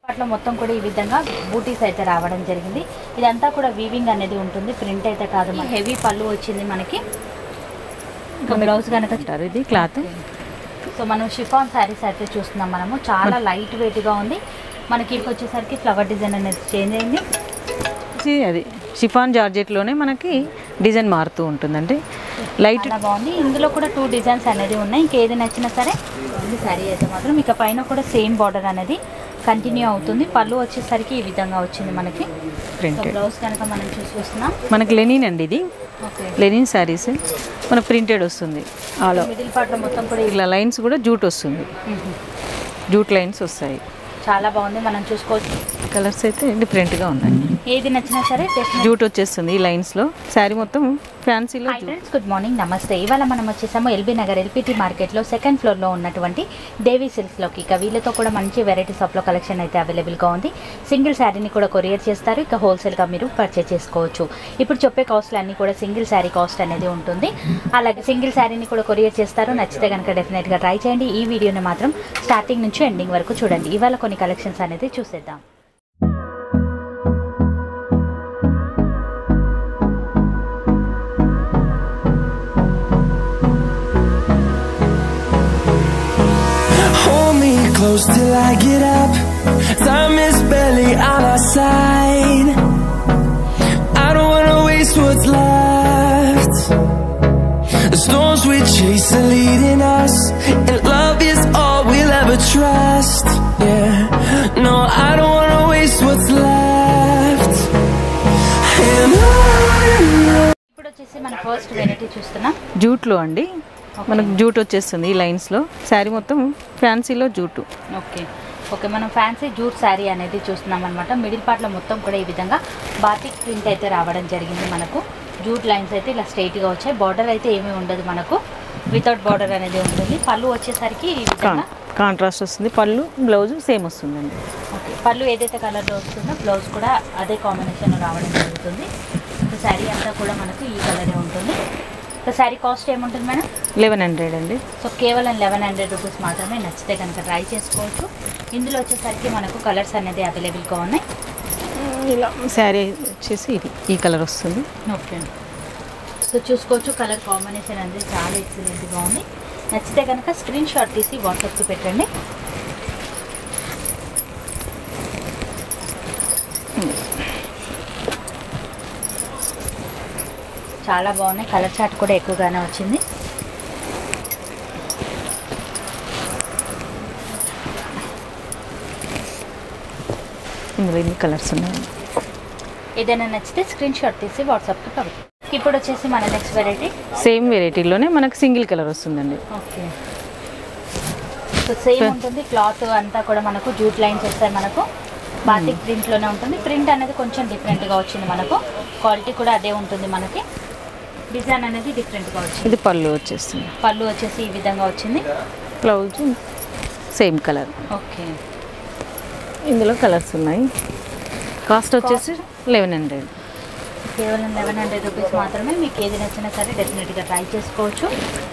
అట్లా మొత్తం కూడా ఈ విధంగా బూటీస్ అయితే రావడం జరిగింది ఇదంతా కూడా వీవింగ్ అనేది ఉంటుంది ప్రింట్ అయితే కాదు హెవీ పళ్ళు వచ్చింది మనకి ఇంకా బ్లౌజ్ కనుక అంటారు ఇది క్లాత్ సో మనం షిఫాన్ శారీస్ అయితే చూస్తున్నాం మనము చాలా లైట్ వెయిట్గా ఉంది మనకి ఇవి వచ్చేసరికి ఫ్లవర్ డిజైన్ అనేది చేంజ్ అయింది ఇది అది షిఫాన్ జార్జెట్లోనే మనకి డిజైన్ మారుతూ ఉంటుందండి లైట్ చాలా బాగుంది ఇందులో కూడా టూ డిజైన్స్ అనేది ఉన్నాయి ఇంకేది నచ్చినా సరే ఇది శారీ అయితే మాత్రం ఇక పైన కూడా సేమ్ బార్డర్ అనేది కంటిన్యూ అవుతుంది పళ్ళు వచ్చేసరికి ఈ విధంగా వచ్చింది మనకి సో ప్రింటెడ్ బ్లౌజ్ కనుక మనం చూసుకొస్తున్నాం మనకి లెనిన్ అండి ఇది ఓకే లెనిన్ శారీస్ మన ప్రింటెడ్ వస్తుంది ఆల్ మిడిల్ పార్ట్ మొత్తం కూడా ఇలా లైన్స్ కూడా జూట్ వస్తుంది మ్మ్. జూట్ లైన్స్ వస్తాయి చాలా బాగుంది మనం చూసుకోవచ్చు కలర్స్ అయితే డిఫరెంట్గా ఉన్నాయి ఏది నచ్చినా సరే డెఫినెట్ జూట్ వచ్చేస్తుంది ఈ లైన్స్లో శారీ మొత్తం ఫ్యాన్సీలో హాయ్ ఫ్రెండ్స్ గుడ్ మార్నింగ్ నమస్తే ఇవాళ మనం వచ్చేసాము ఎల్బీ నగర్ ఎల్పిటి మార్కెట్లో సెకండ్ ఫ్లోర్లో ఉన్నటువంటి దేవీ సిల్క్స్లోకి ఇక వీళ్ళతో కూడా మంచి వెరైటీస్ ఆఫ్లో కలెక్షన్ అయితే అవైలబుల్గా ఉంది సింగిల్ శారీని కూడా కొరియర్ చేస్తారు ఇక హోల్సేల్గా మీరు పర్చేస్ చేసుకోవచ్చు ఇప్పుడు చెప్పే కాస్ట్లు అన్నీ కూడా సింగిల్ శారీ కాస్ట్ అనేది ఉంటుంది అలాగే సింగిల్ శారీని కూడా కొరియర్ చేస్తారు నచ్చితే కనుక డెఫినెట్గా ట్రై చేయండి ఈ వీడియోని మాత్రం స్టార్టింగ్ నుంచి ఎండింగ్ వరకు చూడండి ఇవాళ కొన్ని కలెక్షన్స్ అనేది చూసేద్దాం Hold me close till I get up. Time is barely on our side. I don't wanna waste what's left. The storms we chase are leading us, and love is all we'll ever trust. Yeah, no, I don't wanna waste what's left. And on ఇప్పుడు వచ్చేసి మన first variety చూస్తున్నాం జూట్లో అండి మనకు jute వచ్చేస్తుంది ఈ లైన్స్లో శారీ మొత్తం ఫ్యాన్సీలో జూటు ఓకే ఓకే మనం ఫ్యాన్సీ జూట్ శారీ అనేది చూస్తున్నాం అనమాట మిడిల్ పార్ట్లో మొత్తం కూడా ఈ విధంగా బాతిక్ ప్రింట్ అయితే రావడం జరిగింది మనకు జూట్ లైన్స్ అయితే ఇలా స్ట్రైట్గా వచ్చాయి బార్డర్ అయితే ఏమీ ఉండదు మనకు వితౌట్ బార్డర్ అనేది ఉంటుంది పళ్ళు వచ్చేసరికి ఈ విధంగా కాంట్రాస్ట్ వస్తుంది పళ్ళు బ్లౌజ్ సేమ్ వస్తుందండి ఓకే పళ్ళు ఏదైతే కలర్లో వస్తుందో బ్లౌజ్ కూడా అదే కాంబినేషన్లో రావడం జరుగుతుంది సో శారీ అంతా కూడా మనకు ఈ కలరే ఉంటుంది సో శారీ కాస్ట్ ఏముంటుంది మేడం లెవెన్ హండ్రెడ్ అండి సో కేవలం లెవెన్ హండ్రెడ్ రూపీస్ మాత్రమే నచ్చితే కనుక ట్రై చేసుకోవచ్చు ఇందులో వచ్చేసరికి మనకు కలర్స్ అనేది అవైలబుల్గా ఉన్నాయి ఇలా శారీ వచ్చేసి ఇది ఈ కలర్ వస్తుంది ఓకే సో చూసుకోవచ్చు కలర్ కాంబినేషన్ అనేది చాలా ఎక్సలెంట్గా ఉంది నచ్చితే కనుక స్క్రీన్ షాట్ తీసి వాట్సాప్కి పెట్టండి చాలా బాగున్నాయి కలర్ చార్ట్ కూడా ఎక్కువగానే వచ్చింది ఇందులో ఇన్ని కలర్స్ ఉన్నాయి ఏదైనా నచ్చితే స్క్రీన్ షాట్ తీసి వాట్సాప్కి పంపండి ఇప్పుడు వచ్చేసి మన నెక్స్ట్ వెరైటీ సేమ్ వెరైటీలోనే మనకు సింగిల్ కలర్ వస్తుందండి ఓకే సో సేమ్ ఉంటుంది క్లాత్ అంతా కూడా మనకు జూట్ లైన్స్ వస్తాయి మనకు బాతిక్ ప్రింట్లోనే ఉంటుంది ప్రింట్ అనేది కొంచెం డిఫరెంట్గా వచ్చింది మనకు క్వాలిటీ కూడా అదే ఉంటుంది మనకి డిజైన్ అనేది డిఫరెంట్గా వచ్చింది ఇది పళ్ళు వచ్చేస్తుంది పళ్ళు వచ్చేసి ఈ విధంగా వచ్చింది బ్లౌజ్ సేమ్ కలర్ ఓకే ఇందులో కలర్స్ ఉన్నాయి కాస్ట్ వచ్చేసి లెవెన్ హండ్రెడ్ కేవలం లెవెన్ హండ్రెడ్ రూపీస్ మాత్రమే మీకు ఏది నచ్చినా సరే డెఫినెట్గా ట్రై చేసుకోవచ్చు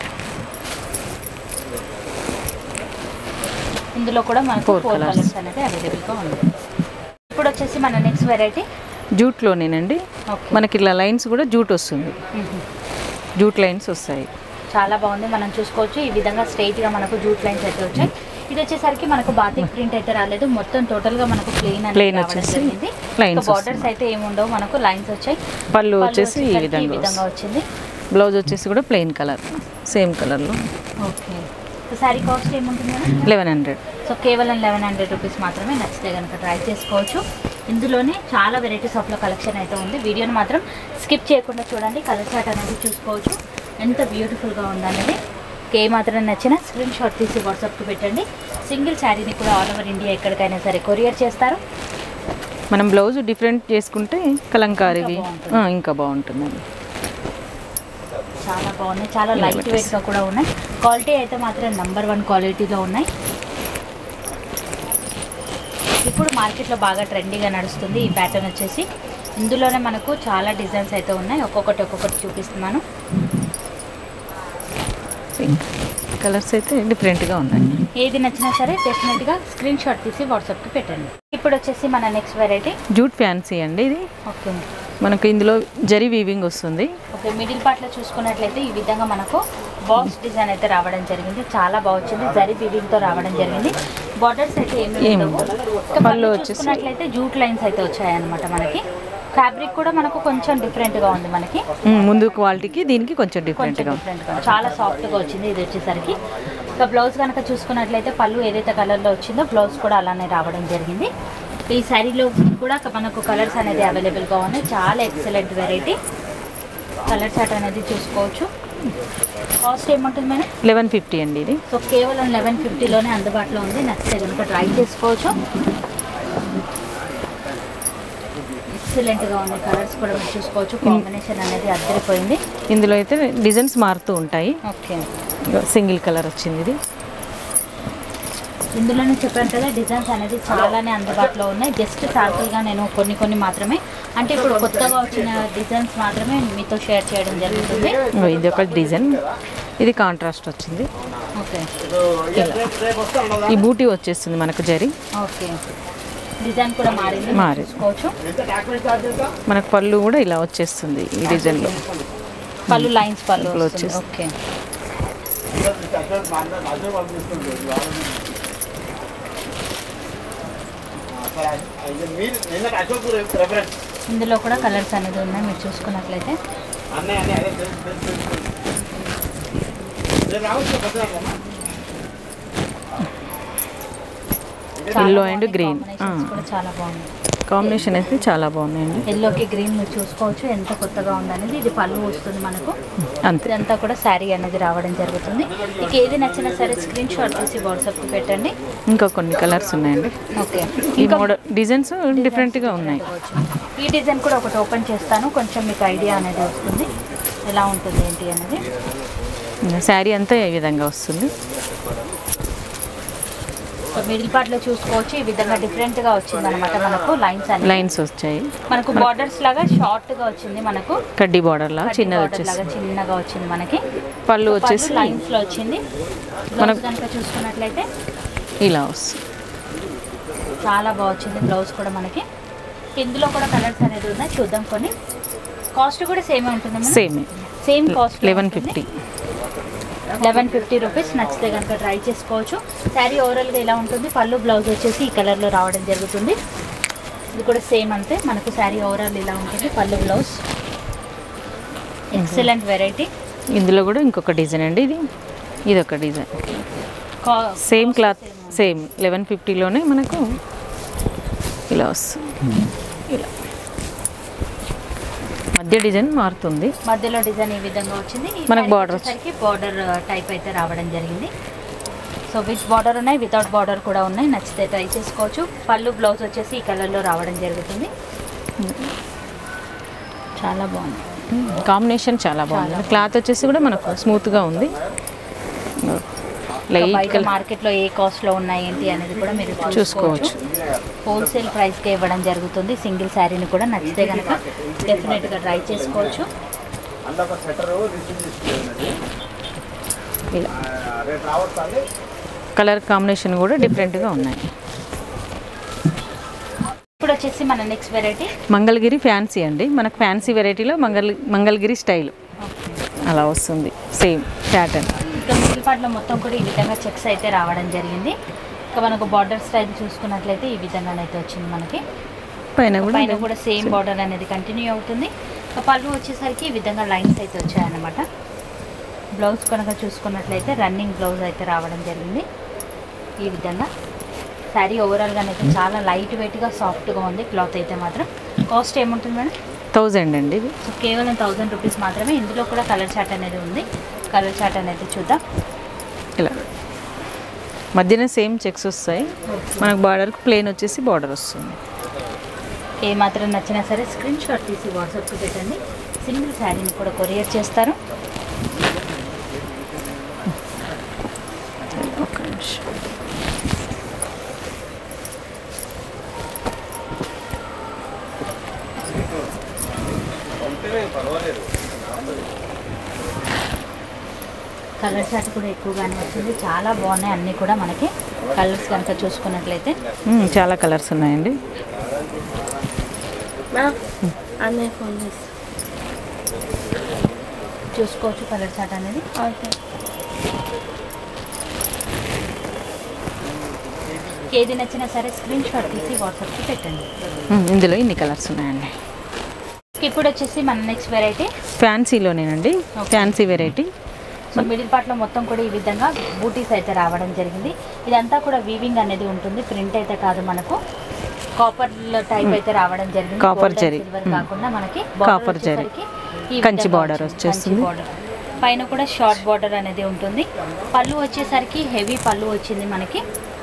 ఇందులో కూడా మనకు Four ఫోర్ colours. కలర్స్ అనేది అవైలబుల్గా ఉంది ఇప్పుడు వచ్చేసి మన నెక్స్ట్ వెరైటీ జూట్లోనేనండి ఓకే మనకి ఇలా లైన్స్ కూడా జూట్ వస్తుంది జూట్ లైన్స్ వస్తాయి చాలా బాగుంది మనం చూసుకోవచ్చు ఈ విధంగా స్ట్రైట్ గా మనకు జూట్ లైన్స్ అయితే వచ్చాయి ఇది వచ్చేసరికి మనకు బాతిక్ ప్రింట్ అయితే రాలేదు మొత్తం టోటల్ గా మనకు ప్లెయిన్ Plain వచ్చేసి lines బార్డర్స్ వస్తుంది. అయితే ఏమి ఉండవు మనకు లైన్స్ వచ్చాయి పళ్ళు పళ్ళు వచ్చేసి ఈ వచ్చేసరికి విధంగా విధంగా వస్తుంది. వచ్చింది బ్లౌజ్ వచ్చేసి కూడా ప్లెయిన్ కలర్ సేమ్ కలర్లో ఓకే సో శారీ కాస్ట్ ఏముంటుంది మేడం లెవెన్ హండ్రెడ్ సో కేవలం లెవెన్ హండ్రెడ్ రూపీస్ మాత్రమే నచ్చితే కనుక ట్రై చేసుకోవచ్చు ఇందులోనే చాలా వెరైటీస్ ఆఫ్లో కలెక్షన్ అయితే ఉంది వీడియోని మాత్రం స్కిప్ చేయకుండా చూడండి కలర్ చార్ట్ అనేది చూసుకోవచ్చు ఎంత బ్యూటిఫుల్గా ఉందనేది ఏ మాత్రం నచ్చినా స్క్రీన్ షాట్ తీసి వాట్సాప్కి పెట్టండి సింగిల్ శారీని కూడా ఆల్ ఓవర్ ఇండియా ఎక్కడికైనా సరే కొరియర్ చేస్తారు మనం బ్లౌజ్ డిఫరెంట్ చేసుకుంటే కలంకారీవి ఇంకా బాగుంటుంది. ఆ, ఇంకా బాగుంటుందండి చాలా బాగున్నాయి చాలా ఇలా లైట్ పెట్టేసి. వెయిట్గా కూడా ఉన్నాయి క్వాలిటీ అయితే మాత్రం నెంబర్ వన్ క్వాలిటీలో ఉన్నాయి ఇప్పుడు మార్కెట్లో బాగా ట్రెండీగా నడుస్తుంది ఈ ప్యాటర్న్ వచ్చేసి ఇందులోనే మనకు చాలా డిజైన్స్ అయితే ఉన్నాయి ఒక్కొక్కటి ఒక్కొక్కటి చూపిస్తున్నాను కలర్స్ అయితే డిఫరెంట్గా ఉన్నాయి ఏది నచ్చినా సరే డెఫినెట్గా స్క్రీన్ షాట్ తీసి వాట్సాప్కి పెట్టండి ఇప్పుడు వచ్చేసి మన నెక్స్ట్ వెరైటీ జూట్ ఫ్యాన్సీ అండి ఇది ఓకే మనకు ఇందులో జరీ వీవింగ్ వస్తుంది ఓకే మిడిల్ పార్ట్లో చూసుకున్నట్లయితే ఈ విధంగా మనకు బాక్స్ డిజైన్ అయితే రావడం జరిగింది చాలా బాగా వచ్చింది జరీ బివింగ్తో రావడం జరిగింది బార్డర్స్ అయితే ఏమి ఏమి ఉండవు ఉండవు. ఇక పళ్ళు పళ్ళు వచ్చేసి- చూసుకున్నట్లయితే జూట్ లైన్స్ అయితే వచ్చాయన్నమాట మనకి ఫ్యాబ్రిక్ కూడా మనకు కొంచెం డిఫరెంట్గా ఉంది మనకి ఉమ్, ముందు క్వాలిటీకి దీనికి కొంచెం కొంచెం డిఫరెంట్గా ఉంది డిఫరెంట్గా చాలా సాఫ్ట్గా వచ్చింది ఇది వచ్చేసరికి ఇక బ్లౌజ్ కనుక చూసుకున్నట్లయితే పళ్ళు ఏదైతే కలర్లో వచ్చిందో బ్లౌజ్ కూడా అలానే రావడం జరిగింది ఈ శారీలో కూడా మనకు కలర్స్ అనేది అవైలబుల్గా ఉన్నాయి చాలా ఎక్సలెంట్ వెరైటీ కలర్ చార్ట్ అనేది చూసుకోవచ్చు కాస్ట్ ఏముంటుంది మేడం లెవెన్ ఫిఫ్టీ అండి ఇది సో కేవలం లెవెన్ ఫిఫ్టీలోనే అందుబాటులో ఉంది నచ్చితే కనుక ట్రై చేసుకోవచ్చు ఎక్సలెంట్గా ఉంది కలర్స్ కూడా మీరు చూసుకోవచ్చు కాంబినేషన్ అనేది అద్దరిపోయింది ఇందులో అయితే డిజైన్స్ మారుతూ ఉంటాయి ఓకే సింగిల్ కలర్ వచ్చింది ఇది ఇందులోనే చెప్పాను కదా డిజైన్స్ అనేది చాలానే అందుబాటులో ఉన్నాయి జస్ట్ శాంపుల్గా నేను కొన్ని కొన్ని మాత్రమే అంటే ఇప్పుడు కొత్తగా వచ్చిన డిజైన్స్ మాత్రమే మీతో షేర్ చేయడం జరుగుతుంది ఇగో ఇది ఒక డిజైన్ ఇది కాంట్రాస్ట్ వచ్చింది ఓకే ఈ బూటీ వచ్చేస్తుంది మనకు జరీ ఓకే డిజైన్ కూడా మారింది మారింది. చూసుకోవచ్చు మనకు పళ్ళు కూడా ఇలా వచ్చేస్తుంది ఈ డిజైన్లో పళ్ళు లైన్స్ పళ్ళు పళ్ళు వస్తుంది. వచ్చేస్తుంది. ఓకే ఇందులో కూడా కలర్స్ అనేది ఉన్నాయి మీరు చూసుకున్నట్లయితే చాలా Yellow బాగున్నాయి. and green. Combinations ఆ. కూడా చాలా బాగుంది కాంబినేషన్ అయితే చాలా బాగుందండి ఎల్లోకి గ్రీన్ మీరు చూసుకోవచ్చు ఎంత కొత్తగా ఉందనేది ఇది పళ్ళు వస్తుంది మనకు అంతే ఇదంతా కూడా శారీ అనేది రావడం జరుగుతుంది మీకు ఏది నచ్చినా సరే స్క్రీన్ షాట్ తీసి వాట్సాప్కి పెట్టండి ఇంకా కొన్ని కలర్స్ ఉన్నాయండి ఓకే ఈ మోడల్ డిజైన్స్ డిఫరెంట్గా ఉన్నాయి ఈ డిజైన్ కూడా ఒకటి ఓపెన్ చేస్తాను కొంచెం మీకు ఐడియా అనేది వస్తుంది ఎలా ఉంటుంది ఏంటి అనేది శారీ అంతా ఈ విధంగా వస్తుంది సో మిడిల్ పార్ట్లో చూసుకోవచ్చు ఈ విధంగా డిఫరెంట్గా వచ్చింది అనమాట మనకు లైన్స్ అనేది లైన్స్ వచ్చాయి మనకు బార్డర్స్ లాగా షార్ట్గా వచ్చింది మనకు కడ్డీ బార్డర్ లా కడ్డీ చిన్నది border వచ్చేసి లాగా చిన్నగా వచ్చింది మనకి పళ్ళు వచ్చేసి లైన్స్ లో వచ్చింది బ్లౌజ్ మనకు- కనుక చూసుకున్నట్లయితే ఇలా వస్తుంది చాలా బాగా వచ్చింది బ్లౌజ్ కూడా మనకి ఇందులో కూడా కలర్స్ అనేది ఉన్నాయి చూద్దాం కొన్ని కాస్ట్ కూడా సేమే ఉంటుంది సేమే same cost eleven fifty eleven fifty rupees నచ్చితే కనుక ట్రై చేసుకోవచ్చు శారీ ఓవరాల్గా ఇలా ఉంటుంది పళ్ళు బ్లౌజ్ వచ్చేసి ఈ కలర్లో రావడం జరుగుతుంది ఇది కూడా సేమ్ అంతే మనకు శారీ ఓవరాల్ ఇలా ఉంటుంది పళ్ళు బ్లౌజ్ ఎక్సలెంట్ వెరైటీ ఇందులో కూడా ఇంకొక డిజైన్ అండి ఇది ఇది ఒక design same cloth same eleven ఫిఫ్టీలోనే మనకు ఇలా వస్తుంది ఇలా మధ్య డిజైన్ మారుతుంది మధ్యలో డిజైన్ ఈ విధంగా వచ్చింది ఈ మనకు శారీ border వచ్చేసరికి బార్డర్ టైప్ అయితే రావడం జరిగింది సో విత్ బార్డర్ ఉన్నాయి వితౌట్ బార్డర్ కూడా ఉన్నాయి నచ్చితే ట్రై చేసుకోవచ్చు పళ్ళు బ్లౌజ్ వచ్చేసి ఈ కలర్లో రావడం జరుగుతుంది చాలా బాగుంది కాంబినేషన్ చాలా బాగుంది క్లాత్ వచ్చేసి కూడా మనకు స్మూత్గా ఉంది ఇంకా లైట్ బయట కలర్ మార్కెట్లో ఏ కాస్ట్లో ఉన్నాయి ఏంటి అనేది కూడా మీరు చూసుకోవచ్చు. చూసుకోవచ్చు హోల్సేల్ ప్రైస్కి ఇవ్వడం జరుగుతుంది సింగిల్ శారీని కూడా నచ్చితే కనుక డెఫినెట్గా ట్రై చేసుకోవచ్చు ఇలా కలర్ కాంబినేషన్ కూడా డిఫరెంట్గా ఉన్నాయి ఇప్పుడు వచ్చేసి మన నెక్స్ట్ వెరైటీ మంగళగిరి ఫ్యాన్సీ అండి మనకు ఫ్యాన్సీ వెరైటీలో మంగళ మంగళగిరి స్టైల్ అలా వస్తుంది సేమ్ ప్యాటర్న్ ఇంకా మిడిల్ పార్ట్లో మొత్తం కూడా ఈ విధంగా చెక్స్ అయితే రావడం జరిగింది ఇంకా మనకు బార్డర్ స్టైల్ చూసుకున్నట్లయితే ఈ విధంగానైతే వచ్చింది మనకి పైన కూడా పైన కూడా సేమ్ బార్డర్ అనేది కంటిన్యూ అవుతుంది ఇంకా పళ్ళు వచ్చేసరికి ఈ విధంగా లైన్స్ అయితే వచ్చాయన్నమాట బ్లౌజ్ కనుక చూసుకున్నట్లయితే రన్నింగ్ బ్లౌజ్ అయితే రావడం జరిగింది ఈ విధంగా శారీ ఓవరాల్గా అయితే చాలా లైట్ వెయిట్గా సాఫ్ట్గా ఉంది క్లాత్ అయితే మాత్రం కాస్ట్ ఏముంటుంది మేడం థౌజండ్ అండి ఇది సో కేవలం థౌజండ్ రూపీస్ మాత్రమే ఇందులో కూడా కలర్ చార్ట్ అనేది ఉంది కలర్ చార్ట్ అనేది చూద్దాం ఇలా మధ్యన సేమ్ చెక్స్ వస్తాయి మనకు బార్డర్కి ప్లేన్ వచ్చేసి బార్డర్ వస్తుంది ఏ మాత్రం నచ్చినా సరే స్క్రీన్ షాట్ తీసి వాట్సాప్కి పెట్టండి సింగిల్ శారీని కూడా కొరియర్ చేస్తారు ఒక్క నిమిషం కలర్ చార్ట్ కూడా ఎక్కువగానే వచ్చింది చాలా బాగున్నాయి అన్నీ కూడా మనకి కలర్స్ కనుక చూసుకున్నట్లయితే మ్మ్, చాలా కలర్స్ ఉన్నాయండి అన్నయ్య ఫోన్ చేస్తా చూసుకోవచ్చు కలర్ చార్ట్ అనేది ఓకే ఏది నచ్చినా సరే స్క్రీన్ షాట్ తీసి వాట్సాప్కి పెట్టండి మ్మ్, ఇందులో ఇన్ని కలర్స్ ఉన్నాయండి ఇప్పుడు వచ్చేసి మన నెక్స్ట్ వెరైటీ ఫ్యాన్సీలోనేనండి ఫ్యాన్సీ వెరైటీ సో మిడిల్ పార్ట్లో మొత్తం కూడా ఈ విధంగా బూటీస్ అయితే రావడం జరిగింది ఇదంతా కూడా వీవింగ్ అనేది ఉంటుంది ప్రింట్ అయితే కాదు మనకు కాపర్ టైప్ అయితే రావడం జరిగింది Copper Gold and zari. silver Hmm. కాకుండా మనకి Copper జరీ. కంచి border వచ్చేస్తుంది. బార్డర్ పైన కూడా షార్ట్ బార్డర్ అనేది ఉంటుంది పళ్ళు వచ్చేసరికి హెవీ పళ్ళు వచ్చింది మనకి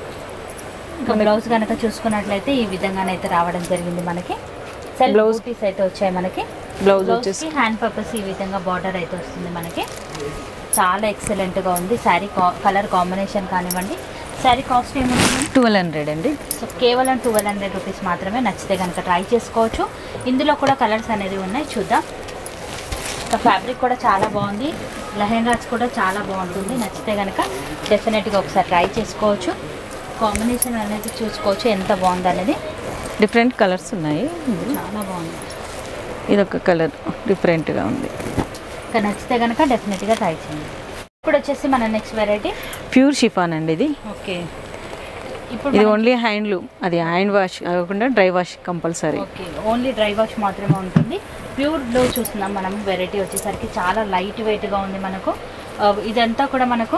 ఇంకా బ్లౌజ్ కనుక చూసుకున్నట్లయితే ఈ విధంగానైతే రావడం జరిగింది మనకి సెల్ఫ్ Blouse- బూటీస్ అయితే వచ్చాయి మనకి బ్లౌజ్ వచ్చేసి హ్యాండ్ పర్పస్ ఈ విధంగా బార్డర్ అయితే వస్తుంది మనకి చాలా ఎక్సలెంట్గా ఉంది శారీ కలర్ కాంబినేషన్ కానివ్వండి శారీ కాస్ట్ ఏముంటుంది ట్వెల్వ్ హండ్రెడ్ అండి సో కేవలం ట్వెల్వ్ హండ్రెడ్ రూపీస్ మాత్రమే నచ్చితే కనుక ట్రై చేసుకోవచ్చు ఇందులో కూడా కలర్స్ అనేది ఉన్నాయి చూద్దాం ఇంకా ఫ్యాబ్రిక్ కూడా చాలా బాగుంది లెహెంగాస్ కూడా చాలా బాగుంటుంది నచ్చితే కనుక డెఫినెట్గా ఒకసారి ట్రై చేసుకోవచ్చు కాంబినేషన్ అనేది చూసుకోవచ్చు ఎంత బాగుంది అనేది డిఫరెంట్ కలర్స్ ఉన్నాయి చాలా బాగుంది ఇదొక కలర్ డిఫరెంట్గా ఉంది ఇంకా నచ్చితే కనుక డెఫినెట్గా ట్రై చేయండి ఇప్పుడు వచ్చేసి మన నెక్స్ట్ వెరైటీ ప్యూర్ షిఫాన్ అండి ఇది ఓకే ఇప్పుడు ఇది మనకి- ఓన్లీ హ్యాండ్లు అది హ్యాండ్ వాష్ కాకుండా dry wash compulsory okay only dry wash మాత్రమే ఉంటుంది ప్యూర్లో చూస్తున్నాం మనం వెరైటీ వచ్చేసరికి చాలా లైట్ వెయిట్గా ఉంది మనకు ఆ, ఇదంతా కూడా మనకు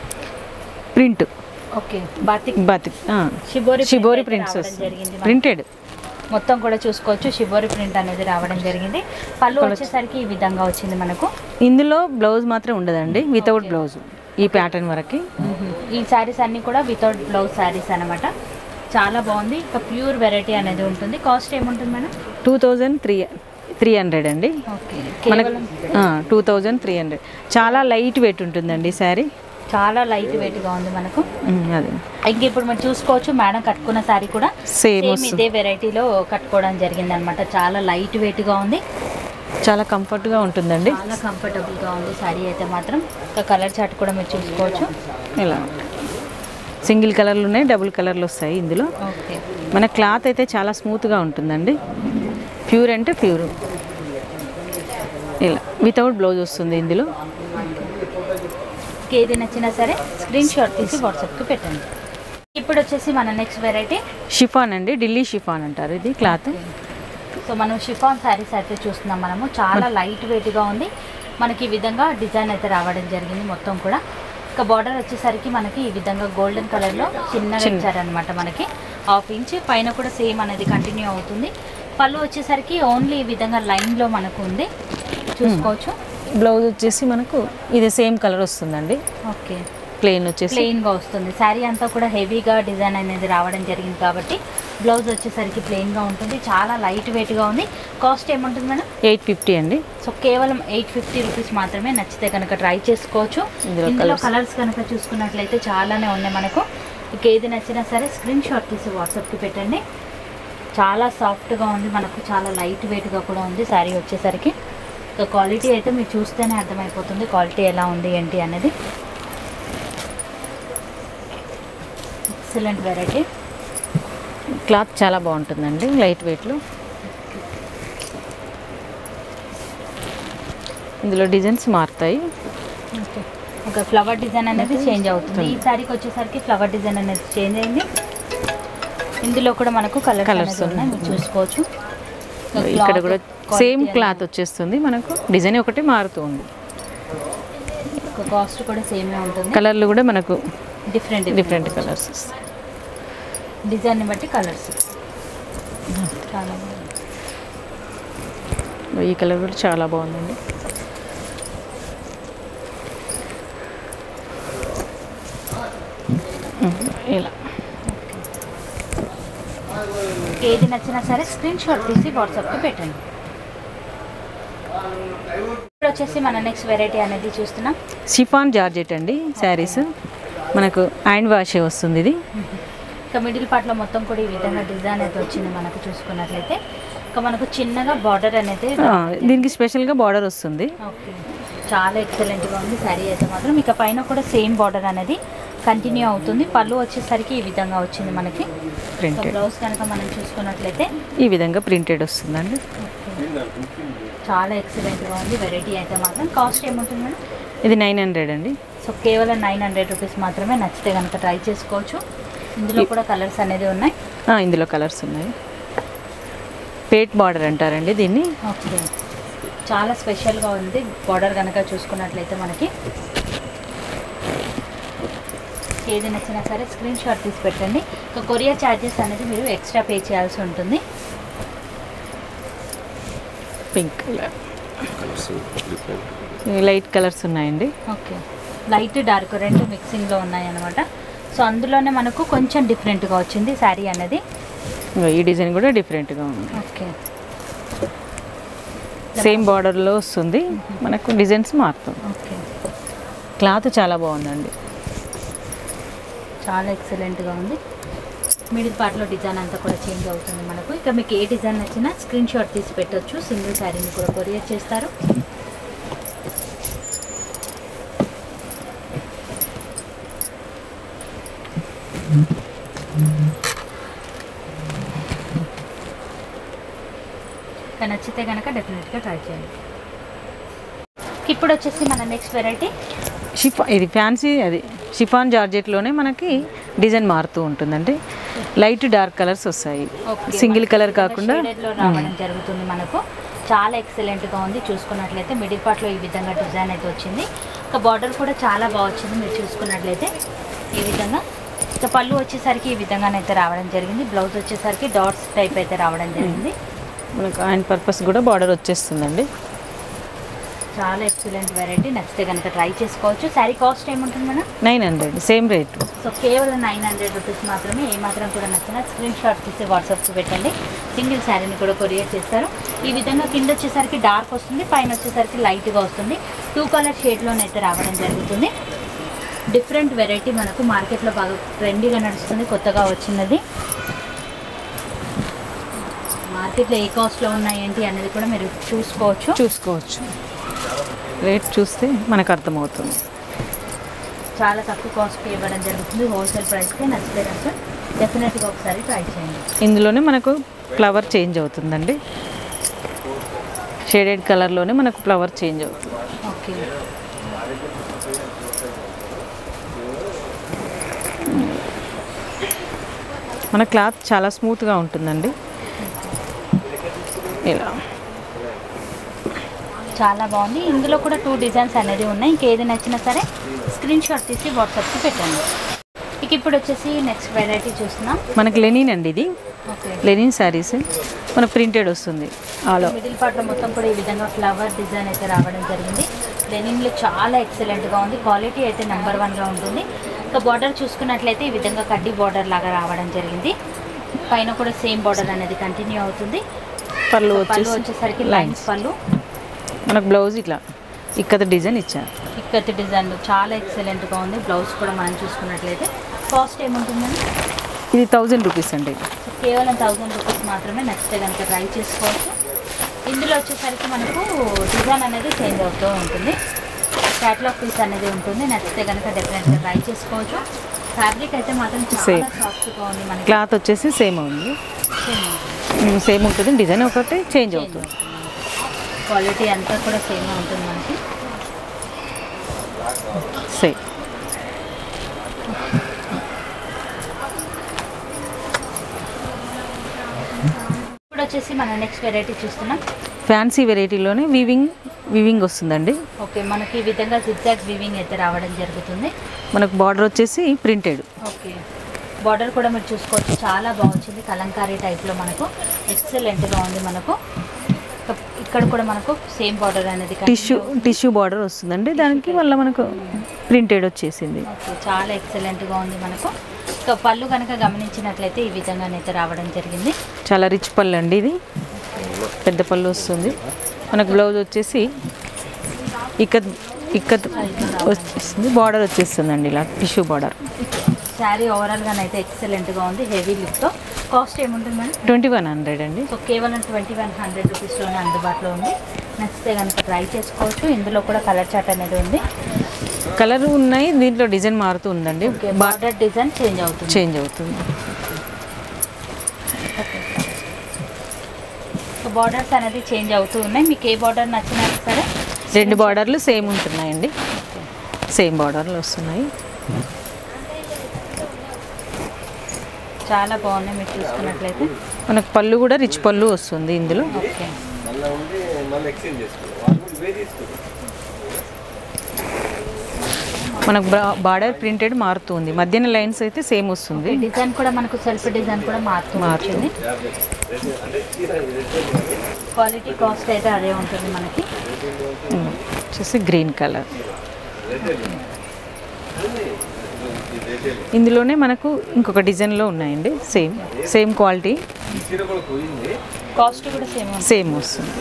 print okay batik batik shibori shibori print prints అయితే రావడం జరిగింది మనకి. ప్రింటెడ్ మొత్తం కూడా చూసుకోవచ్చు షిబోరి ప్రింట్ అనేది రావడం జరిగింది పళ్ళు వచ్చేసరికి ఈ విధంగా వచ్చింది మనకు ఇందులో బ్లౌజ్ మాత్రం ఉండదండి వితౌట్ బ్లౌజ్ ఈ ప్యాటర్న్ వరకు ఈ శారీస్ అన్నీ కూడా వితౌట్ బ్లౌజ్ శారీస్ అనమాట చాలా బాగుంది ఇక ప్యూర్ వెరైటీ అనేది ఉంటుంది కాస్ట్ ఏముంటుంది madam two thousand three three hundred అండి ఓకే మనకు కేవలం టూ థౌజండ్ త్రీ హండ్రెడ్ చాలా లైట్ వెయిట్ ఉంటుందండి శారీ చాలా లైట్ వెయిట్గా ఉంది మనకు అదే ఇంక ఇప్పుడు మనం చూసుకోవచ్చు మేడం కట్టుకున్న శారీ కూడా సేమ్ సేమ్ వస్తుంది ఇదే వెరైటీలో కట్టుకోవడం జరిగింది అనమాట చాలా లైట్ వెయిట్ గా ఉంది చాలా కంఫర్ట్గా ఉంటుందండి చాలా కంఫర్టబుల్ గా ఉంది శారీ అయితే మాత్రం ఇంకా కలర్ చార్ట్ కూడా మీరు చూసుకోవచ్చు ఇలా సింగిల్ కలర్లు ఉన్నాయి డబుల్ కలర్లు వస్తాయి ఇందులో ఓకే మన క్లాత్ అయితే చాలా స్మూత్గా ఉంటుందండి ప్యూర్ అంటే ప్యూర్ ఇలా వితౌట్ బ్లౌజ్ వస్తుంది ఇందులో ఏది నచ్చినా సరే స్క్రీన్ షాట్ తీసి వాట్సాప్కి పెట్టండి ఇప్పుడు వచ్చేసి మన నెక్స్ట్ వెరైటీ షిఫాన్ అండి ఢిల్లీ షిఫాన్ అంటారు ఇది క్లాత్ సో మనం షిఫాన్ శారీస్ అయితే చూస్తున్నాం మనము చాలా లైట్ వెయిట్గా ఉంది మనకి ఈ విధంగా డిజైన్ అయితే రావడం జరిగింది మొత్తం కూడా ఇక బార్డర్ వచ్చేసరికి మనకి ఈ విధంగా గోల్డెన్ కలర్లో చిన్నగా చిన్న. ఇచ్చారనమాట మనకి హాఫ్ ఇంచ్ పైన కూడా సేమ్ అనేది కంటిన్యూ అవుతుంది పళ్ళు వచ్చేసరికి ఓన్లీ ఈ విధంగా లైన్లో మనకు ఉంది చూసుకోవచ్చు బ్లౌజ్ వచ్చేసి మనకు ఇది సేమ్ కలర్ వస్తుందండి ఓకే ప్లెయిన్ వచ్చేసి ప్లెయిన్గా వస్తుంది శారీ అంతా కూడా హెవీగా డిజైన్ అనేది రావడం జరిగింది కాబట్టి బ్లౌజ్ వచ్చేసరికి ప్లెయిన్గా ఉంటుంది చాలా లైట్ వెయిట్గా ఉంది కాస్ట్ ఏముంటుంది మేడం ఎయిట్ ఫిఫ్టీ అండి సో కేవలం ఎయిట్ ఫిఫ్టీ రూపీస్ మాత్రమే నచ్చితే కనుక ట్రై చేసుకోవచ్చు ఇందులో ఇందులో colours. కలర్స్ కనుక చూసుకున్నట్లయితే చాలానే ఉన్నాయి మనకు ఇక ఏది నచ్చినా సరే స్క్రీన్ షాట్ తీసి వాట్సాప్కి పెట్టండి చాలా సాఫ్ట్గా ఉంది మనకు చాలా లైట్ వెయిట్గా కూడా ఉంది శారీ వచ్చేసరికి ఇక క్వాలిటీ అయితే మీరు చూస్తేనే అర్థమైపోతుంది క్వాలిటీ ఎలా ఉంది ఏంటి అనేది ఎక్సలెంట్ వెరైటీ క్లాత్ చాలా బాగుంటుందండి లైట్ వెయిట్లో ఇందులో డిజైన్స్ మారుతాయి ఓకే ఒక ఫ్లవర్ డిజైన్ అనేది చేంజ్ అవుతుంది ఈ శారీకి వచ్చేసరికి ఫ్లవర్ డిజైన్ అనేది చేంజ్ అయింది ఇందులో కూడా మనకు కలర్స్ Colours అనేది ఉన్నాయి మీరు చూసుకోవచ్చు ఇంకా ఇక్కడ cloth కూడా quality సేమ్ అనేది- క్లాత్ వచ్చేస్తుంది మనకు డిజైన్ ఒకటి మారుతుంది ఒక కాస్ట్ కూడా సేమే ఉంటుంది కలర్లు కూడా మనకు డిఫరెంట్ డిఫరెంట్ కలర్స్ వస్తాయి డిజైన్ని బట్టి కలర్స్ చాలా బాగుంది ఈ కలర్ కూడా చాలా బాగుందండి ఉమ్, ఇలా ఏది నచ్చినా సరే స్క్రీన్ షాట్ తీసి వాట్సాప్కి పెట్టండి ఇప్పుడు వచ్చేసి మన నెక్స్ట్ వెరైటీ అనేది చూస్తున్నాం షిఫాన్ జార్జెట్ అండి శారీస్ మనకు హ్యాండ్ వాషే వస్తుంది ఇది ఇక మిడిల్ పార్ట్లో మొత్తం కూడా ఈ విధంగా డిజైన్ అయితే వచ్చింది మనకు చూసుకున్నట్లయితే ఇక మనకు చిన్నగా బార్డర్ అనేది ఆ, దీనికి స్పెషల్గా బార్డర్ వస్తుంది ఓకే చాలా ఎక్సలెంట్గా ఉంది శారీ అయితే మాత్రం ఇక పైన కూడా సేమ్ బార్డర్ అనేది కంటిన్యూ అవుతుంది పళ్ళు వచ్చేసరికి ఈ విధంగా వచ్చింది మనకి సో ప్రింటెడ్ బ్లౌజ్ కనుక మనం చూసుకున్నట్లయితే ఈ విధంగా ప్రింటెడ్ వస్తుందండి చాలా ఎక్సలెంట్గా ఉంది వెరైటీ అయితే మాత్రం కాస్ట్ ఏముంటుంది మేడం ఇది నైన్ హండ్రెడ్ అండి సో కేవలం నైన్ హండ్రెడ్ రూపీస్ మాత్రమే నచ్చితే కనుక ట్రై చేసుకోవచ్చు ఇందులో కూడా కలర్స్ అనేది ఉన్నాయి ఆ, ఇందులో కలర్స్ ఉన్నాయి పేట్ బార్డర్ అంటారండి దీన్ని ఓకే చాలా స్పెషల్గా ఉంది బార్డర్ కనుక చూసుకున్నట్లయితే మనకి ఏది నచ్చినా సరే స్క్రీన్ షాట్ తీసి పెట్టండి ఇంకా కొరియర్ ఛార్జెస్ అనేది మీరు ఎక్స్ట్రా పే చేయాల్సి ఉంటుంది పింక్ కలర్ లైట్ కలర్స్ ఉన్నాయండి ఓకే లైట్ డార్క్ రెండు మిక్సింగ్లో ఉన్నాయి అనమాట సో అందులోనే మనకు కొంచెం డిఫరెంట్గా వచ్చింది శారీ అనేది ఇంగో ఈ డిజైన్ కూడా డిఫరెంట్గా ఉంది ఓకే సేమ్ బార్డర్లో వస్తుంది మనకు డిజైన్స్ మారుతుంది ఓకే క్లాత్ చాలా బాగుందండి చాలా ఎక్సలెంట్గా ఉంది మిడిల్ పార్ట్లో డిజైన్ అంతా కూడా చేంజ్ అవుతుంది మనకు ఇక మీకు ఏ డిజైన్ నచ్చినా స్క్రీన్ షాట్ తీసి పెట్టొచ్చు సింగిల్ శారీని కూడా కొరియర్ చేస్తారు ఇక నచ్చితే కనుక డెఫినెట్గా ట్రై చేయండి ఇప్పుడు వచ్చేసి మన నెక్స్ట్ వెరైటీ షిఫా ఇది ఫ్యాన్సీ అది షిఫాన్ జార్జెట్లోనే మనకి డిజైన్ మారుతూ ఉంటుందండి లైట్ డార్క్ కలర్స్ వస్తాయి సింగిల్ కలర్ కాకుండా షేడెడ్ లో రావడం జరుగుతుంది మనకు చాలా ఎక్సలెంట్ గా ఉంది చూసుకున్నట్లయితే మిడిల్ పార్ట్ లో ఈ విధంగా డిజైన్ అయితే వచ్చింది ఒక బార్డర్ కూడా చాలా బాగా వచ్చింది మీరు చూసుకున్నట్లయితే ఈ విధంగా ఇక పళ్ళు వచ్చేసరికి ఈ విధంగానైతే రావడం జరిగింది బ్లౌజ్ వచ్చేసరికి డాట్స్ టైప్ అయితే రావడం జరిగింది మనకు ఆయన పర్పస్ కూడా బార్డర్ వచ్చేస్తుందండి చాలా ఎక్సలెంట్ వెరైటీ నచ్చితే కనుక ట్రై చేసుకోవచ్చు శారీ కాస్ట్ ఏముంటుంది madam nine hundred same rate so కేవలం నైన్ హండ్రెడ్ రూపీస్ మాత్రమే ఏ మాత్రం కూడా నచ్చినా స్క్రీన్ షాట్ తీసి వాట్సాప్కి పెట్టండి సింగిల్ శారీని కూడా కొరియర్ చేస్తారు ఈ విధంగా కింద వచ్చేసరికి డార్క్ వస్తుంది పైన వచ్చేసరికి లైట్గా వస్తుంది టూ కలర్ షేడ్లోనైతే రావడం జరుగుతుంది డిఫరెంట్ వెరైటీ మనకు మార్కెట్లో బాగా ట్రెండీగా నడుస్తుంది కొత్తగా వచ్చినది మార్కెట్లో ఏ కాస్ట్లో ఉన్నాయి ఏంటి అనేది కూడా మీరు చూసుకోవచ్చు చూసుకోవచ్చు రేట్ చూస్తే మనకు అర్థమవుతుంది చాలా తక్కువ కాస్ట్కి ఇవ్వడం జరుగుతుంది హోల్సేల్ ప్రైస్కి నచ్చితే కనుక డెఫినెట్గా ఒకసారి ట్రై చేయండి ఇందులోనే మనకు ఫ్లవర్ చేంజ్ అవుతుందండి షేడెడ్ కలర్లోనే మనకు ఫ్లవర్ చేంజ్ అవుతుంది ఓకే మన క్లాత్ చాలా స్మూత్గా ఉంటుందండి ఇలా చాలా బాగుంది ఇందులో కూడా టూ డిజైన్స్ అనేది ఉన్నాయి ఇంకేది నచ్చినా సరే స్క్రీన్ షాట్ తీసి వాట్సాప్కి పెట్టండి ఇక ఇప్పుడు వచ్చేసి నెక్స్ట్ వెరైటీ చూస్తున్నాం మనకి లెనిన్ అండి ఇది ఓకే లెనిన్ శారీస్ మన ప్రింటెడ్ వస్తుంది ఆల్ మిడిల్ పార్ట్లో మొత్తం కూడా ఈ విధంగా ఫ్లవర్ డిజైన్ అయితే రావడం జరిగింది లెనిన్లో చాలా ఎక్సలెంట్గా ఉంది క్వాలిటీ అయితే నెంబర్ వన్గా ఉంటుంది ఇక బార్డర్ చూసుకున్నట్లయితే ఈ విధంగా కడ్డీ బార్డర్ లాగా రావడం జరిగింది పైన కూడా సేమ్ బార్డర్ అనేది కంటిన్యూ అవుతుంది పళ్ళు పళ్ళు వచ్చేసి వచ్చేసరికి లైన్స్ లైన్స్ పళ్ళు మనకు బ్లౌజ్ ఇట్లా ఇక్కడ డిజైన్ ఇచ్చారు ఇక్కతి డిజైన్ చాలా ఎక్సలెంట్గా ఉంది బ్లౌజ్ కూడా మనం చూసుకున్నట్లయితే కాస్ట్ ఏముంటుందండి ఇది థౌజండ్ రూపీస్ అండి సో కేవలం థౌజండ్ రూపీస్ మాత్రమే నచ్చితే కనుక ట్రై చేసుకోవచ్చు ఇందులో వచ్చేసరికి మనకు డిజైన్ అనేది చేంజ్ అవుతూ ఉంటుంది క్యాట్లాగ్ పీస్ అనేది ఉంటుంది నచ్చితే కనుక డెఫినెట్గా ట్రై చేసుకోవచ్చు ఫ్యాబ్రిక్ అయితే మాత్రం చాలా Same. సాఫ్ట్గా ఉంది మనకి క్లాత్ వచ్చేసి సేమ్ ఉంది Same ఉంటుంది. సేమ్ ఉంటుంది డిజైన్ ఒకటి చేంజ్ అవుతుంది క్వాలిటీ అంతా కూడా సేమ్ ఉంటుంది మనకి సేమ్ ఇప్పుడు వచ్చేసి మనం నెక్స్ట్ వెరైటీ చూస్తున్నాం ఫ్యాన్సీ వెరైటీలోనే వీవింగ్ వీవింగ్ వస్తుందండి ఓకే మనకి ఈ విధంగా జిగ్జాగ్ వీవింగ్ అయితే రావడం జరుగుతుంది మనకు బార్డర్ వచ్చేసి ప్రింటెడ్ ఓకే బార్డర్ కూడా మీరు చూసుకోవచ్చు చాలా బాగుంది కలంకారీ టైప్లో మనకు ఎక్సలెంట్గా ఉంది మనకు ఇక- ఇక్కడ కూడా మనకు సేమ్ బార్డర్ అనేది టిష్యూ టిష్యూ బార్డర్ వస్తుందండి దానికి మళ్ళీ మనకు ప్రింటెడ్ వచ్చేసింది ఓకే చాలా ఎక్సలెంట్గా ఉంది మనకు ఇక పళ్ళు కనుక గమనించినట్లయితే ఈ విధంగానైతే రావడం జరిగింది చాలా రిచ్ పళ్ళు అండి ఇది పెద్ద పళ్ళు వస్తుంది మనకు బ్లౌజ్ వచ్చేసి ఇక్కత్ ఇక్కత్ వచ్చేస్తుంది బార్డర్ వచ్చేస్తుందండి ఇలా టిష్యూ బార్డర్ శారీ ఓవరాల్గానైతే ఎక్సలెంట్గా ఉంది హెవీ లుక్తో కాస్ట్ ఏముంటుంది మేడం ట్వంటీ వన్ హండ్రెడ్ అండి సో కేవలం ట్వంటీ వన్ హండ్రెడ్ రూపీస్లోనే అందుబాటులో ఉంది నచ్చితే కనుక ట్రై చేసుకోవచ్చు ఇందులో కూడా కలర్ చార్ట్ అనేది ఉంది కలర్ ఉన్నాయి దీంట్లో డిజైన్ మారుతూ ఉందండి బార్డర్ డిజైన్ చేంజ్ అవుతుంది చేంజ్ అవుతుంది సో బార్డర్స్ అనేది చేంజ్ అవుతూ ఉన్నాయి మీకు ఏ బార్డర్ నచ్చినా సరే రెండు బార్డర్లు సేమ్ ఉంటున్నాయండి సేమ్ బార్డర్లు వస్తున్నాయి చాలా బాగున్నాయి మీరు చూసుకున్నట్లయితే మనకు పళ్ళు కూడా రిచ్ పళ్ళు వస్తుంది ఇందులో ఓకే మళ్ళీ ఉండి మళ్ళీ ఎక్స్చేంజ్ చేసుకోవాలి వాళ్ళు ఇవే తీసుకుంటారు మనకు బార్డర్ ప్రింటెడ్ మారుతుంది మధ్యన లైన్స్ అయితే సేమ్ వస్తుంది డిజైన్ కూడా మనకు సెల్ఫ్ డిజైన్ కూడా మారుతూ మారుతుంది. వచ్చింది క్వాలిటీ కాస్ట్ అయితే అదే ఉంటుంది మనకి ఉమ్, వచ్చేసి గ్రీన్ కలర్ ఇందులోనే మనకు ఇంకొక డిజైన్లో ఉన్నాయండి సేమ్ సేమ్ క్వాలిటీ చీర కూడా పోయింది కాస్ట్ కూడా సేమ్ ఉంటుంది సేమ్ వస్తుంది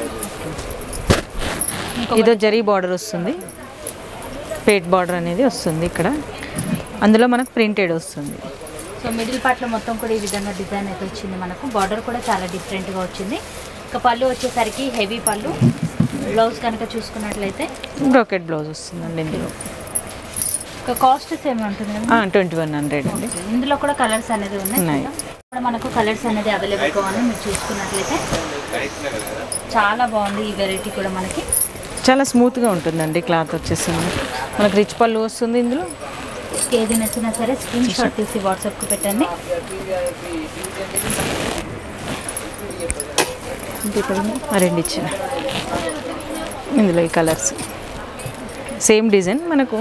ఇదో జరీ బార్డర్ వస్తుంది పేట్ బార్డర్ అనేది వస్తుంది ఇక్కడ అందులో మనకు ప్రింటెడ్ వస్తుంది సో మిడిల్ పార్ట్లో మొత్తం కూడా ఈ విధంగా డిజైన్ అయితే వచ్చింది మనకు బార్డర్ కూడా చాలా డిఫరెంట్గా వచ్చింది ఇక పళ్ళు వచ్చేసరికి హెవీ పళ్ళు బ్లౌజ్ కనుక చూసుకున్నట్లయితే బ్రోకెట్ బ్లౌజ్ వస్తుందండి ఇందులో ఇక కాస్ట్ సేమ్ ఉంటుంది కదా ట్వంటీ వన్ హండ్రెడ్ అండి ఇందులో కూడా కలర్స్ అనేది ఉన్నాయి ఉన్నాయి. ఇక్కడ మనకు కలర్స్ అనేది అవైలబుల్గా ఉంది మీరు చూసుకున్నట్లయితే చాలా బాగుంది ఈ వెరైటీ కూడా మనకి చాలా స్మూత్గా ఉంటుందండి క్లాత్ వచ్చేసి మనకి. మనకు రిచ్ పళ్ళు వస్తుంది ఇందులో ఏది నచ్చినా సరే స్క్రీన్ షాట్ తీసి వాట్సాప్కి పెట్టండి ఆ రెండు ఇచ్చిన ఇందులో ఈ కలర్స్ సేమ్ డిజైన్ మనకు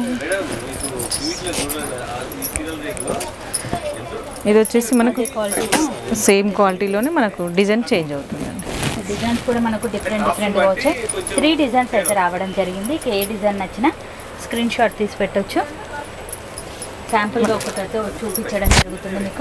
ఇది వచ్చేసి మనకు క్వాలిటీలో సేమ్ క్వాలిటీలోనే మనకు డిజైన్ చేంజ్ అవుతుందండి డిజైన్స్ కూడా మనకు డిఫరెంట్ డిఫరెంట్గా వచ్చాయి త్రీ డిజైన్స్ అయితే రావడం జరిగింది ఇక ఏ డిజైన్ నచ్చినా స్క్రీన్ షాట్ తీసి పెట్టొచ్చు శాంపుల్గా ఒకటైతే చూపించడం జరుగుతుంది మీకు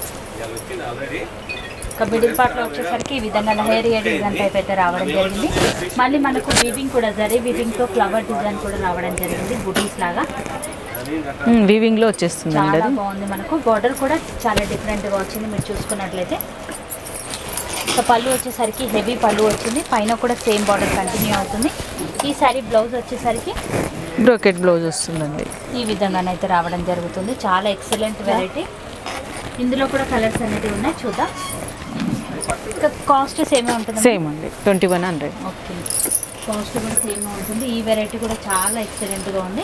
ఇక మిడిల్ పార్ట్లో వచ్చేసరికి ఈ విధంగా లహేరియా డిజైన్ టైప్ అయితే రావడం జరిగింది మళ్ళీ మనకు వీవింగ్ కూడా జరీ వీవింగ్తో ఫ్లవర్ డిజైన్ కూడా రావడం జరిగింది బుటీస్ లాగా వీవింగ్లో వచ్చేస్తుందండి చాలా అది బాగుంది మనకు బార్డర్ కూడా చాలా డిఫరెంట్గా వచ్చింది మీరు చూసుకున్నట్లయితే ఇక పళ్ళు వచ్చేసరికి హెవీ పళ్ళు వచ్చింది పైన కూడా సేమ్ బార్డర్ కంటిన్యూ అవుతుంది ఈ సారీ బ్లౌజ్ వచ్చేసరికి బ్రోకెట్ బ్లౌజ్ వస్తుందండి ఈ విధంగానైతే రావడం జరుగుతుంది చాలా ఎక్సలెంట్ వెరైటీ ఇందులో కూడా కలర్స్ అనేది ఉన్నాయి చూద్దాం ఇక కాస్ట్ సేమే ఉంటుంది సేమ్ అండి twenty one hundred okay cost కూడా సేమ్ ఉంటుంది ఈ వెరైటీ కూడా చాలా ఎక్సలెంట్గా ఉంది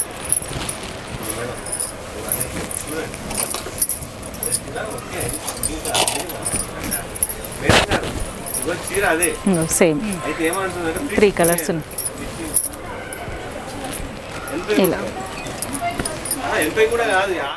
ఇదిగో చీర అదే సేమ్ అయితే ఏమంటుందంటే త్రీ కలర్స్ ఉన్నాయి ఎనభై ఇలా ఎనభై కూడా కాదు